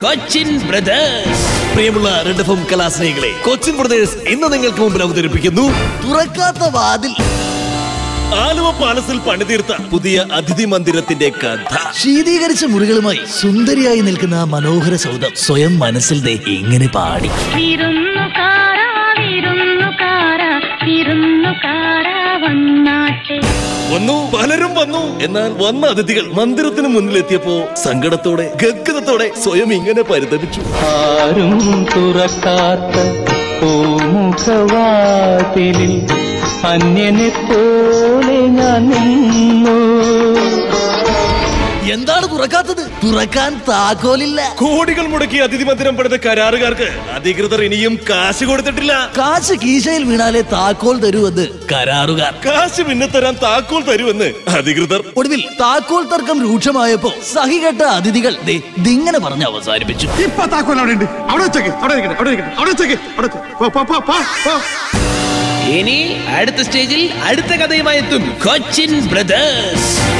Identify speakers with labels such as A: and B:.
A: Cochin brothers
B: പ്രിയമുള്ള red F M കലാസ്നേഹികളെ Cochin brothers ഇന്ന് നിങ്ങൾക്ക് മുമ്പിൽ അവതരിപ്പിക്കുന്നു
C: തുറക്കാത്ത വാതിൽ
B: ആലുവ പാലസിൽ പണിതീർത്ത പുതിയ അതിഥി മന്ദിരത്തിന്റെ കഥ
C: ശീതീകരിച്ച മുറികളുമായി സുന്ദരിയായി നിൽക്കുന്ന ആ മനോഹര സൗധം സ്വയം മനസ്സിൽ ദേ ഇങ്ങനെ പാടി
D: വിരുന്നുകാര വിരുന്നുകാര വിരുന്നുകാര വന്നാട്ടെ
B: വന്നു പലരും വന്നു എന്നാൽ വന്ന അതിഥികൾ മന്ദിരത്തിന് മുന്നിലെത്തിയപ്പോ സങ്കടത്തോടെ ഗദ്ഗതത്തോടെ സ്വയം ഇങ്ങനെ പരിതപിച്ചു
E: ആരും തുറക്കാത്ത പൂമുഖവാതിലിൽ അന്യനെ പോലെ ഞാൻ നിന്നു
C: എന്താണ് തുറക്കാത്തത് തുറക്കാൻ താക്കോലില്ല
B: കോടികൾ മുടക്കി അതിഥി മന്ദിരം പണിത കരാറുകാർക്ക് അധികൃതർ ഇനിയും കാശ് കൊടുത്തിട്ടില്ല
C: കാശ് കീശയിൽ വീണാലേ താക്കോൽ തരുവെന്ന് കരാറുകാർ
B: കാശ് പിന്നെ തരാൻ താക്കോൽ തരുമെന്ന് അധികൃതർ
C: ഒടുവിൽ താക്കോൽ തർക്കം രൂക്ഷമായപ്പോ സഹികെട്ട അതിഥികൾ ദേ ദിങ്ങനെ പറഞ്ഞ് അവസാനിപ്പിച്ചു
F: ഇപ്പൊ താക്കോൽ അവിടെ ഉണ്ട് അവിടെ വെച്ചേക്ക് അവിടെ ഇരിക്കട്ടെ അവിടെ ഇരിക്കട്ടെ അവിടെ വെച്ചേക്ക് അവിടെ വെച്ചേക്ക്. പോ, പോ, പോ, പോ, പോ.
A: ഇനി അടുത്ത സ്റ്റേജിൽ അടുത്ത കഥയുമായി എത്തും കൊച്ചിൻ ബ്രദേഴ്സ്